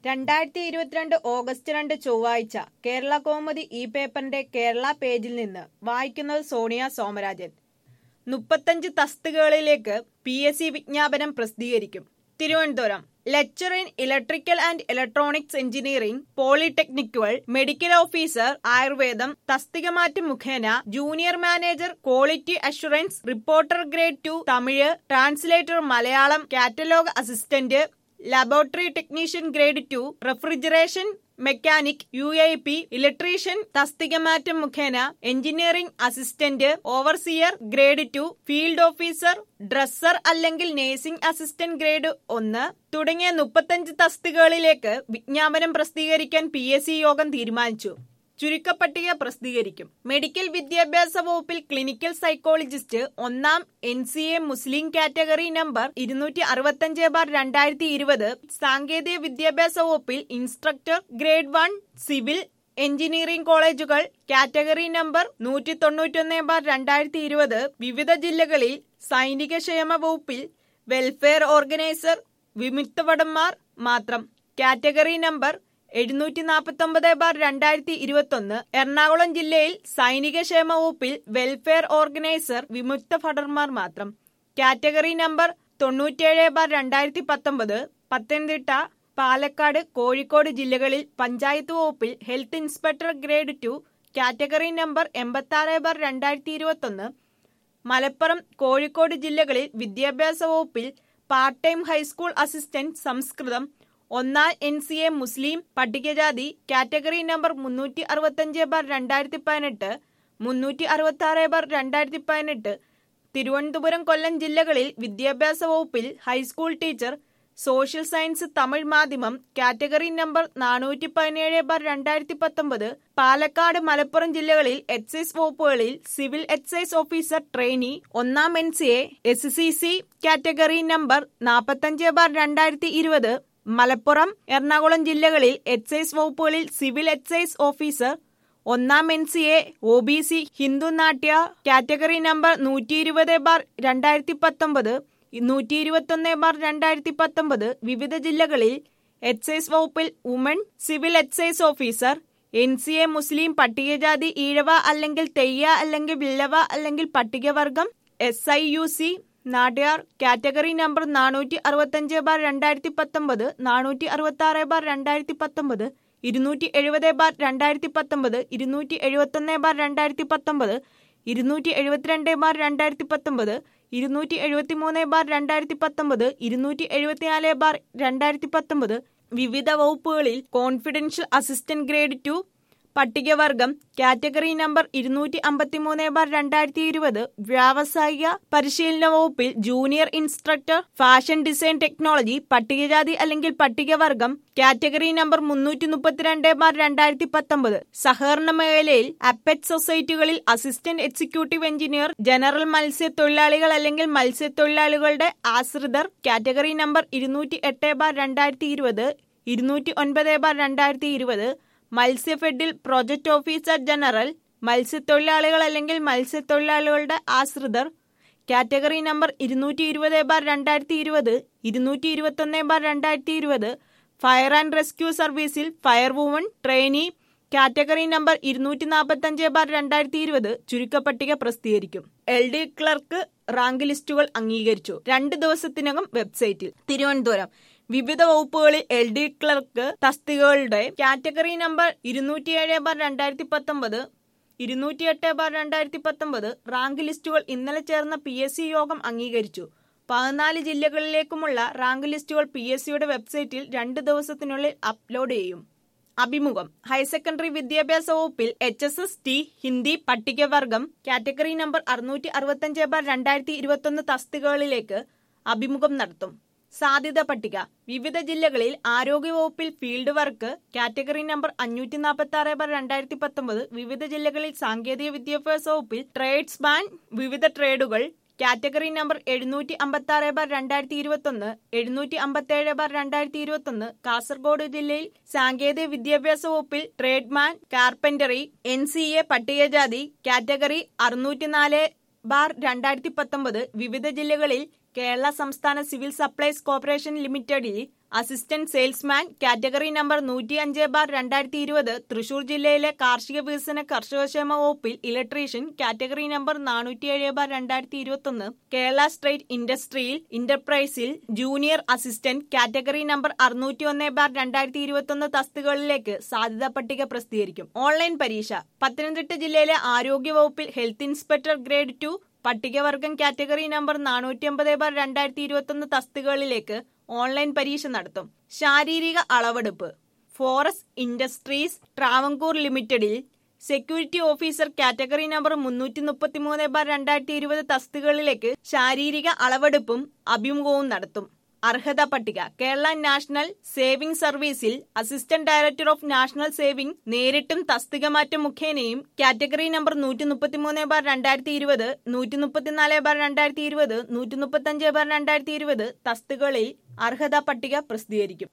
രണ്ടായിരത്തി ഇരുപത്തിരണ്ട് ഓഗസ്റ്റ് രണ്ട് ചൊവ്വാഴ്ച കേരള കോമുദി ഈ പേപ്പറിന്റെ കേരള പേജിൽ നിന്ന് വായിക്കുന്നത് സോണിയ സോമരാജൻ മുപ്പത്തഞ്ച് തസ്തികകളിലേക്ക് പി എസ് സി വിജ്ഞാപനം പ്രസിദ്ധീകരിക്കും Thiruvananthapuram lecturer in electrical and electronics engineering പോളിടെക്നിക്കുകൾ മെഡിക്കൽ ഓഫീസർ ആയുർവേദം തസ്തികമാറ്റം മുഖേന junior manager quality assurance reporter grade two Tamil translator Malayalam catalogue assistant laboratory technician grade two refrigeration mechanic U A P electrician തസ്തികമാറ്റം മുഖേന engineering assistant overseer grade two field officer dresser അല്ലെങ്കിൽ nursing assistant grade ഒന്ന് തുടങ്ങിയ മുപ്പത്തഞ്ച് തസ്തികകളിലേക്ക് വിജ്ഞാപനം പ്രസിദ്ധീകരിക്കാൻ P S C യോഗം തീരുമാനിച്ചു ചുരുക്കപ്പട്ടിക പ്രസിദ്ധീകരിക്കും മെഡിക്കൽ വിദ്യാഭ്യാസ വകുപ്പിൽ ക്ലിനിക്കൽ സൈക്കോളജിസ്റ്റ് ഒന്നാം N C A Muslim category number ഇരുന്നൂറ്റി അറുപത്തഞ്ച് ബാർ രണ്ടായിരത്തി ഇരുപത് സാങ്കേതിക വിദ്യാഭ്യാസ വകുപ്പിൽ instructor grade one civil engineering കോളേജുകൾ കാറ്റഗറി നമ്പർ നൂറ്റി തൊണ്ണൂറ്റൊന്ന് ബാർ രണ്ടായിരത്തി ഇരുപത് വിവിധ ജില്ലകളിൽ സൈനിക ക്ഷേമ വകുപ്പിൽ വെൽഫെയർ ഓർഗനൈസർ വിമുക്തഭടന്മാർ മാത്രം കാറ്റഗറി നമ്പർ എഴുന്നൂറ്റി നാൽപ്പത്തി ഒമ്പത് ബാർ രണ്ടായിരത്തി ഇരുപത്തി ഒന്ന് എറണാകുളം ജില്ലയിൽ സൈനിക ക്ഷേമ വകുപ്പിൽ വെൽഫെയർ ഓർഗനൈസർ വിമുക്ത ഭടന്മാർ മാത്രം കാറ്റഗറി നമ്പർ തൊണ്ണൂറ്റിയേഴ് ബാർ രണ്ടായിരത്തി പത്തൊമ്പത് പത്തനംതിട്ട പാലക്കാട് കോഴിക്കോട് ജില്ലകളിൽ പഞ്ചായത്ത് വകുപ്പിൽ health inspector grade two category number എൺപത്തി ആറ് ബാർ രണ്ടായിരത്തി ഇരുപത്തി ഒന്ന് മലപ്പുറം കോഴിക്കോട് ജില്ലകളിൽ വിദ്യാഭ്യാസ വകുപ്പിൽ പാർട്ട് ടൈം ഹൈസ്കൂൾ അസിസ്റ്റന്റ് സംസ്കൃതം ഒന്നാം എൻ സി എ മുസ്ലിം പട്ടികജാതി കാറ്റഗറി നമ്പർ മുന്നൂറ്റി അറുപത്തഞ്ച് ബാർ രണ്ടായിരത്തി പതിനെട്ട് മുന്നൂറ്റി അറുപത്തി ആറ് ബാർ രണ്ടായിരത്തി പതിനെട്ട് തിരുവനന്തപുരം കൊല്ലം ജില്ലകളിൽ വിദ്യാഭ്യാസ വകുപ്പിൽ high school teacher social science Tamil മാധ്യമം കാറ്റഗറി നമ്പർ നാനൂറ്റി പതിനേഴ് ബാർ രണ്ടായിരത്തി പത്തൊമ്പത് പാലക്കാട് മലപ്പുറം ജില്ലകളിൽ എക്സൈസ് വകുപ്പുകളിൽ സിവിൽ എക്സൈസ് ഓഫീസർ ട്രെയിനി ഒന്നാം N C A S C C category number നാൽപ്പത്തഞ്ച് ബാർ രണ്ടായിരത്തി ഇരുപത് മലപ്പുറം എറണാകുളം ജില്ലകളിൽ എക്സൈസ് വകുപ്പുകളിൽ സിവിൽ എക്സൈസ് ഓഫീസർ ഒന്നാം N C A O B C Hindu നാട്യ കാറ്റഗറി നമ്പർ നൂറ്റി ഇരുപത് ബാർ രണ്ടായിരത്തി പത്തൊമ്പത് നൂറ്റി ഇരുപത്തൊന്ന് ബാർ രണ്ടായിരത്തി പത്തൊമ്പത് വിവിധ ജില്ലകളിൽ എക്സൈസ് വകുപ്പിൽ woman civil excise officer N C A Muslim പട്ടികജാതി ഈഴവ അല്ലെങ്കിൽ തെയ്യ അല്ലെങ്കിൽ വില്ലവ അല്ലെങ്കിൽ പട്ടികവർഗം S I U C Nadar category number നാനൂറ്റി അറുപത്തഞ്ച് ബാർ രണ്ടായിരത്തി പത്തൊമ്പത് നാനൂറ്റി അറുപത്തി ആറ് ബാർ രണ്ടായിരത്തി പത്തൊമ്പത് ഇരുന്നൂറ്റി എഴുപത് ബാർ രണ്ടായിരത്തി പത്തൊമ്പത് ഇരുന്നൂറ്റി എഴുപത്തൊന്ന് ബാർ രണ്ടായിരത്തി പത്തൊമ്പത് ഇരുന്നൂറ്റി എഴുപത്തിരണ്ട് ബാർ രണ്ടായിരത്തി പത്തൊമ്പത് ഇരുന്നൂറ്റി എഴുപത്തി മൂന്ന് ബാർ രണ്ടായിരത്തി പത്തൊമ്പത് ഇരുന്നൂറ്റി എഴുപത്തിനാല് ബാർ രണ്ടായിരത്തി പത്തൊമ്പത് വിവിധ വകുപ്പുകളിൽ കോൺഫിഡൻഷ്യൽ അസിസ്റ്റന്റ് ഗ്രേഡ് ടു പട്ടികവർഗം കാറ്റഗറി നമ്പർ ഇരുന്നൂറ്റി അമ്പത്തിമൂന്ന് ബാർ രണ്ടായിരത്തി ഇരുപത് വ്യാവസായിക പരിശീലന വകുപ്പിൽ junior instructor fashion design technology പട്ടികജാതി അല്ലെങ്കിൽ പട്ടികവർഗം കാറ്റഗറി നമ്പർ മുന്നൂറ്റി മുപ്പത്തിരണ്ട് ബാർ രണ്ടായിരത്തി പത്തൊമ്പത് സഹകരണ മേഖലയിൽ അപ്പറ്റ് സൊസൈറ്റികളിൽ അസിസ്റ്റന്റ് എക്സിക്യൂട്ടീവ് എഞ്ചിനീയർ ജനറൽ മത്സ്യത്തൊഴിലാളികൾ അല്ലെങ്കിൽ മത്സ്യത്തൊഴിലാളികളുടെ ആശ്രിതർ കാറ്റഗറി നമ്പർ ഇരുന്നൂറ്റി എട്ട് ബാർ രണ്ടായിരത്തി ഇരുപത് ഇരുന്നൂറ്റി ഒൻപത് ബാർ രണ്ടായിരത്തി ഇരുപത് മത്സ്യഫെഡിൽ പ്രൊജക്ട് ഓഫീസർ ജനറൽ മത്സ്യത്തൊഴിലാളികൾ അല്ലെങ്കിൽ മത്സ്യത്തൊഴിലാളികളുടെ ആശ്രിതർ കാറ്റഗറി നമ്പർ ഇരുന്നൂറ്റി ഇരുപത് ബാർ രണ്ടായിരത്തി ഇരുപത് ഇരുന്നൂറ്റി ഇരുപത്തൊന്ന് ബാർ രണ്ടായിരത്തി ഇരുപത് ഫയർ ആൻഡ് റെസ്ക്യൂ സർവീസിൽ fire woman trainee category number ഇരുന്നൂറ്റി നാൽപ്പത്തഞ്ച് ബാർ രണ്ടായിരത്തി ഇരുപത് ചുരുക്കപ്പട്ടിക പ്രസിദ്ധീകരിക്കും എൽ ഡി ക്ലർക്ക് റാങ്ക് ലിസ്റ്റുകൾ അംഗീകരിച്ചു രണ്ട് ദിവസത്തിനകം വെബ്സൈറ്റിൽ തിരുവനന്തപുരം വിവിധ വകുപ്പുകളിൽ എൽ ഡി ക്ലർക്ക് തസ്തികകളുടെ കാറ്റഗറി നമ്പർ ഇരുന്നൂറ്റിയേഴ് ബാർ രണ്ടായിരത്തി പത്തൊമ്പത് ഇരുന്നൂറ്റിയെട്ട് ബാർ രണ്ടായിരത്തി പത്തൊമ്പത് റാങ്ക് ലിസ്റ്റുകൾ ഇന്നലെ ചേർന്ന പി എസ് സി യോഗം അംഗീകരിച്ചു പതിനാല് ജില്ലകളിലേക്കുമുള്ള റാങ്ക് ലിസ്റ്റുകൾ പി എസ് സിയുടെ വെബ്സൈറ്റിൽ രണ്ട് ദിവസത്തിനുള്ളിൽ അപ്ലോഡ് ചെയ്യും അഭിമുഖം ഹയർ സെക്കൻഡറി വിദ്യാഭ്യാസ വകുപ്പിൽ H S S T Hindi പട്ടികവർഗം കാറ്റഗറി നമ്പർ അറുന്നൂറ്റി അറുപത്തഞ്ച് ബാർ രണ്ടായിരത്തി ഇരുപത്തൊന്ന് തസ്തികകളിലേക്ക് അഭിമുഖം നടത്തും സാധ്യത പട്ടിക വിവിധ ജില്ലകളിൽ ആരോഗ്യവകുപ്പിൽ ഫീൽഡ് വർക്ക് കാറ്റഗറി നമ്പർ അഞ്ഞൂറ്റി നാൽപ്പത്തി ആറ് ബാർ രണ്ടായിരത്തി പത്തൊമ്പത് വിവിധ ജില്ലകളിൽ സാങ്കേതിക വിദ്യാഭ്യാസ വകുപ്പിൽ ട്രേഡ്സ്മാൻ വിവിധ ട്രേഡുകൾ കാറ്റഗറി നമ്പർ എഴുന്നൂറ്റി അമ്പത്തി ആറ് ബാർ രണ്ടായിരത്തി ഇരുപത്തൊന്ന് എഴുന്നൂറ്റി അമ്പത്തി ഏഴ് ബാർ രണ്ടായിരത്തി ഇരുപത്തൊന്ന് കാസർഗോഡ് ജില്ലയിൽ സാങ്കേതിക വിദ്യാഭ്യാസ വകുപ്പിൽ tradesman carpentry N C A പട്ടികജാതി കാറ്റഗറി അറുന്നൂറ്റി നാല് ബാർ രണ്ടായിരത്തി പത്തൊമ്പത് വിവിധ ജില്ലകളിൽ കേരള സംസ്ഥാന സിവിൽ സപ്ലൈസ് കോർപ്പറേഷൻ ലിമിറ്റഡിൽ അസിസ്റ്റന്റ് സെയിൽസ്മാൻ കാറ്റഗറി നമ്പർ നൂറ്റി അഞ്ച് ബാർ രണ്ടായിരത്തി ഇരുപത് തൃശൂർ ജില്ലയിലെ കാർഷിക വികസന കർഷകക്ഷേമ വകുപ്പിൽ ഇലക്ട്രീഷ്യൻ കാറ്റഗറി നമ്പർ നാനൂറ്റിയേഴ് ബാർ രണ്ടായിരത്തി ഇരുപത്തൊന്ന് കേരള സ്റ്റേറ്റ് ഇൻഡസ്ട്രിയിൽ ഇന്റർപ്രൈസിൽ ജൂനിയർ അസിസ്റ്റന്റ് കാറ്റഗറി നമ്പർ അറുന്നൂറ്റി ഒന്ന് ബാർ രണ്ടായിരത്തി ഇരുപത്തൊന്ന് തസ്തികകളിലേക്ക് സാധ്യതാ പട്ടിക പ്രസിദ്ധീകരിക്കും ഓൺലൈൻ പരീക്ഷ പത്തനംതിട്ട ജില്ലയിലെ ആരോഗ്യ വകുപ്പിൽ ഹെൽത്ത് ഇൻസ്പെക്ടർ ഗ്രേഡ് ടു പട്ടികവർഗം കാറ്റഗറി നമ്പർ നാനൂറ്റി അമ്പത് ബാർ രണ്ടായിരത്തി ഇരുപത്തൊന്ന് തസ്തികകളിലേക്ക് ഓൺലൈൻ പരീക്ഷ നടത്തും ശാരീരിക അളവെടുപ്പ് ഫോറസ്റ്റ് ഇൻഡസ്ട്രീസ് ട്രാവൻകൂർ ലിമിറ്റഡിൽ സെക്യൂരിറ്റി ഓഫീസർ കാറ്റഗറി നമ്പർ മുന്നൂറ്റി മുപ്പത്തിമൂന്ന് ബാർ രണ്ടായിരത്തി ഇരുപത് തസ്തികകളിലേക്ക് ശാരീരിക അളവെടുപ്പും അഭിമുഖവും നടത്തും അർഹത പട്ടിക കേരള നാഷണൽ സേവിംഗ് സർവീസിൽ assistant director of national saving നേരിട്ടും തസ്തിക മാറ്റം മുഖേനയും കാറ്റഗറി നമ്പർ നൂറ്റി മുപ്പത്തിമൂന്ന് ബാർ രണ്ടായിരത്തി ഇരുപത് നൂറ്റി മുപ്പത്തിനാല് ബാർ രണ്ടായിരത്തി ഇരുപത് നൂറ്റി മുപ്പത്തഞ്ച് ബാർ രണ്ടായിരത്തി ഇരുപത് തസ്തികകളിൽ അർഹത പട്ടിക പ്രസിദ്ധീകരിക്കും